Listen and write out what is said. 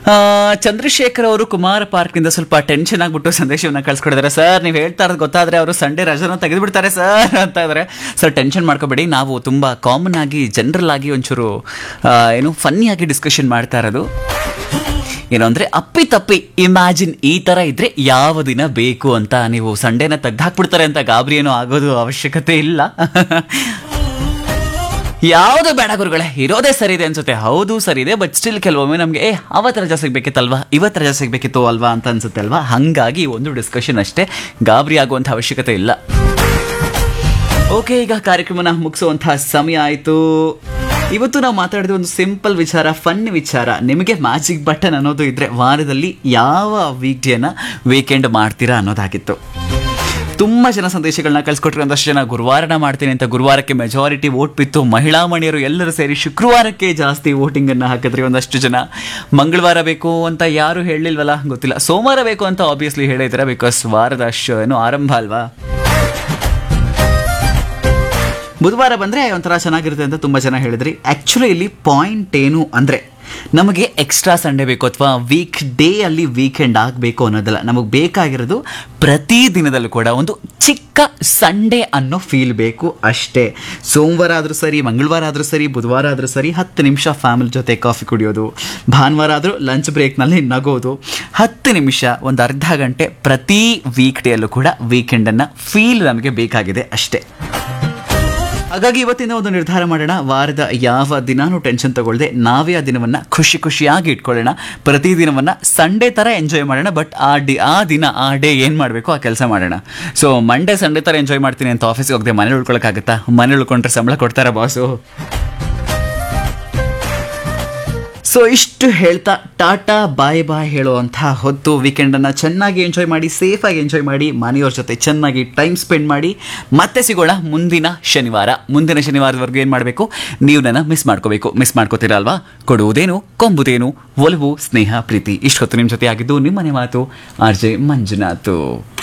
ಆ, ಚಂದ್ರಶೇಖರ್ ಅವರು ಕುಮಾರ ಪಾರ್ಕ್ನಿಂದ ಸ್ವಲ್ಪ ಟೆನ್ಷನ್ ಆಗ್ಬಿಟ್ಟು ಸಂದೇಶವನ್ನ ಕಳ್ಸ್ಕೊಡಿದ್ದಾರೆ ಸರ್ ನೀವು ಹೇಳ್ತಾ ಇರೋದು ಗೊತ್ತಾದ್ರೆ ಅವರು ಸಂಡೇ ರಜಾನ ತೆಗೆದುಬಿಡ್ತಾರೆ ಸರ್ ಅಂತ ಇದ್ದಾರೆ ಸರ್ ಟೆನ್ಷನ್ ಮಾಡ್ಕೋಬೇಡಿ ನಾವು ತುಂಬಾ ಕಾಮನ್ ಆಗಿ ಜನರಲ್ ಆಗಿ ಒಂಚೂರು ಆ, ಏನು ಫನ್ನಿಯಾಗಿ ಡಿಸ್ಕಷನ್ ಮಾಡ್ತಾ ಇರೋದು ಏನು ಅಂದ್ರೆ ಅಪ್ಪಿ ತಪ್ಪಿ ಇಮ್ಯಾಜಿನ್ ಈ ತರ ಇದ್ರೆ ಯಾವ ದಿನ ಬೇಕು ಅಂತ ನೀವು ಸಂಡೇನ ತೆಗ್ದಾಕ್ಬಿಡ್ತಾರೆ ಅಂತ ಗಾಬರಿ ಏನೋ ಆಗೋದು ಅವಶ್ಯಕತೆ ಇಲ್ಲ ಯಾವುದು ಬೇಡ ಗುರುಗಳೇ ಇರೋದೇ ಸರಿ ಇದೆ ಅನ್ಸುತ್ತೆ ಹೌದು ಸರಿ ಇದೆ ಬಟ್ ಸ್ಟಿಲ್ ಕೆಲವೊಮ್ಮೆ ನಮಗೆ ಏ ಅವತ್ತು ರಜಾ ಸಿಗ್ಬೇಕಿತ್ತಲ್ವಾ ಇವತ್ತು ರಜಾ ಸಿಗ್ಬೇಕಿತ್ತು ಅಲ್ವಾ ಅಂತ ಅನ್ಸುತ್ತೆ ಅಲ್ವಾ ಹಂಗಾಗಿ ಒಂದು ಡಿಸ್ಕಷನ್ ಅಷ್ಟೇ ಗಾಬರಿ ಆಗುವಂಥ ಅವಶ್ಯಕತೆ ಇಲ್ಲ ಓಕೆ ಈಗ ಕಾರ್ಯಕ್ರಮನ ಮುಗಿಸುವಂತಹ ಸಮಯ ಆಯಿತು ಇವತ್ತು ನಾವು ಮಾತಾಡಿದ ಒಂದು ಸಿಂಪಲ್ ವಿಚಾರ ಫನ್ ವಿಚಾರ ನಿಮಗೆ ಮ್ಯಾಜಿಕ್ ಬಟನ್ ಅನ್ನೋದು ಇದ್ರೆ ವಾರದಲ್ಲಿ ಯಾವ ವೀಕ್ ಡೇನ ವೀಕೆಂಡ್ ಮಾಡ್ತೀರಾ ಅನ್ನೋದಾಗಿತ್ತು ತುಂಬಾ ಜನ ಸಂದೇಶಗಳನ್ನ ಕಳ್ಸಿಕೊಟ್ರೆ ಒಂದಷ್ಟು ಜನ ಗುರುವಾರನ ಮಾಡ್ತೀನಿ ಅಂತ ಗುರುವಾರಕ್ಕೆ ಮೆಜಾರಿಟಿ ವೋಟ್ ಬಿತ್ತು ಮಹಿಳಾ ಮಣಿಯರು ಎಲ್ಲರೂ ಸೇರಿ ಶುಕ್ರವಾರಕ್ಕೆ ಜಾಸ್ತಿ ವೋಟಿಂಗ್ ಅನ್ನ ಹಾಕಿದ್ರಿ ಒಂದಷ್ಟು ಜನ ಮಂಗಳವಾರ ಬೇಕು ಅಂತ ಯಾರು ಹೇಳಿಲ್ವಲ್ಲ ಗೊತ್ತಿಲ್ಲ ಸೋಮವಾರ ಬೇಕು ಅಂತ ಆಬ್ವಿಯಸ್ಲಿ ಹೇಳಿದ್ರೆ ಬಿಕಾಸ್ ವಾರದ ಅಷ್ಟು ಏನು ಆರಂಭ ಅಲ್ವಾ ಬುಧವಾರ ಬಂದರೆ ಒಂಥರ ಚೆನ್ನಾಗಿರುತ್ತೆ ಅಂತ ತುಂಬ ಜನ ಹೇಳಿದ್ರಿ ಆ್ಯಕ್ಚುಲಿ ಇಲ್ಲಿ ಪಾಯಿಂಟ್ ಏನು ಅಂದರೆ ನಮಗೆ ಎಕ್ಸ್ಟ್ರಾ ಸಂಡೇ ಬೇಕು ಅಥವಾ ವೀಕ್ ಡೇ ಅಲ್ಲಿ ವೀಕೆಂಡ್ ಆಗಬೇಕು ಅನ್ನೋದಲ್ಲ ನಮಗೆ ಬೇಕಾಗಿರೋದು ಪ್ರತಿ ದಿನದಲ್ಲೂ ಕೂಡ ಒಂದು ಚಿಕ್ಕ ಸಂಡೇ ಅನ್ನೋ ಫೀಲ್ ಬೇಕು ಅಷ್ಟೇ ಸೋಮವಾರ ಆದರೂ ಸರಿ ಮಂಗಳವಾರ ಆದರೂ ಸರಿ ಬುಧವಾರ ಆದರೂ ಸರಿ ಹತ್ತು ನಿಮಿಷ ಫ್ಯಾಮಿಲಿ ಜೊತೆ ಕಾಫಿ ಕುಡಿಯೋದು ಭಾನುವಾರ ಆದರೂ ಲಂಚ್ ಬ್ರೇಕ್ನಲ್ಲಿ ನಗೋದು ಹತ್ತು ನಿಮಿಷ ಒಂದು ಅರ್ಧ ಗಂಟೆ ಪ್ರತಿ ವೀಕ್ ಡೇಯಲ್ಲೂ ಕೂಡ ವೀಕೆಂಡನ್ನು ಫೀಲ್ ನಮಗೆ ಬೇಕಾಗಿದೆ ಅಷ್ಟೇ ಹಾಗಾಗಿ ಇವತ್ತಿನ ಒಂದು ನಿರ್ಧಾರ ಮಾಡೋಣ ವಾರದ ಯಾವ ದಿನಾನು ಟೆನ್ಷನ್ ತಗೊಳ್ಳದೆ ನಾವೇ ಆ ದಿನವನ್ನ ಖುಷಿ ಖುಷಿಯಾಗಿ ಇಟ್ಕೊಳ್ಳೋಣ ಪ್ರತಿ ದಿನವನ್ನ ಸಂಡೇ ತರ ಎಂಜಾಯ್ ಮಾಡೋಣ ಬಟ್ ಆ ಡಿ ಆ ದಿನ ಆ ಡೇ ಏನು ಮಾಡಬೇಕು ಆ ಕೆಲಸ ಮಾಡೋಣ ಸೊ ಮಂಡೇ ಸಂಡೇ ತರ ಎಂಜಾಯ್ ಮಾಡ್ತೀನಿ ಅಂತ ಆಫೀಸ್ಗೆ ಹೋಗದೆ ಮನೇಲಿ ಉಳ್ಕೊಳಕ್ಕಾಗತ್ತಾ ಮನೇಲಿ ಉಳ್ಕೊಂಡ್ರೆ ಸಂಬಳ ಕೊಡ್ತಾರ ಬಾಸು ಸೊ ಇಷ್ಟು ಹೇಳ್ತಾ ಟಾಟಾ ಬಾಯ್ ಬಾಯ್ ಹೇಳುವಂಥ ಹೊತ್ತು ವೀಕೆಂಡನ್ನು ಚೆನ್ನಾಗಿ ಎಂಜಾಯ್ ಮಾಡಿ ಸೇಫಾಗಿ ಎಂಜಾಯ್ ಮಾಡಿ ಮನೆಯವ್ರ ಜೊತೆ ಚೆನ್ನಾಗಿ ಟೈಮ್ ಸ್ಪೆಂಡ್ ಮಾಡಿ ಮತ್ತೆ ಸಿಗೋಣ ಮುಂದಿನ ಶನಿವಾರ ಮುಂದಿನ ಶನಿವಾರದವರೆಗೂ ಏನು ಮಾಡಬೇಕು ನೀವು ನನ್ನ ಮಿಸ್ ಮಾಡ್ಕೋಬೇಕು ಮಿಸ್ ಮಾಡ್ಕೋತೀರಾ ಅಲ್ವಾ ಕೊಡುವುದೇನು ಕೊಂಬುದೇನು ಒಲವು ಸ್ನೇಹ ಪ್ರೀತಿ ಇಷ್ಟು ಹೊತ್ತು ನಿಮ್ಮ ಜೊತೆ ಆಗಿದ್ದು ನಿಮ್ಮನೆ ಮಾತು ಆರ್ ಜೆ ಮಂಜುನಾಥ್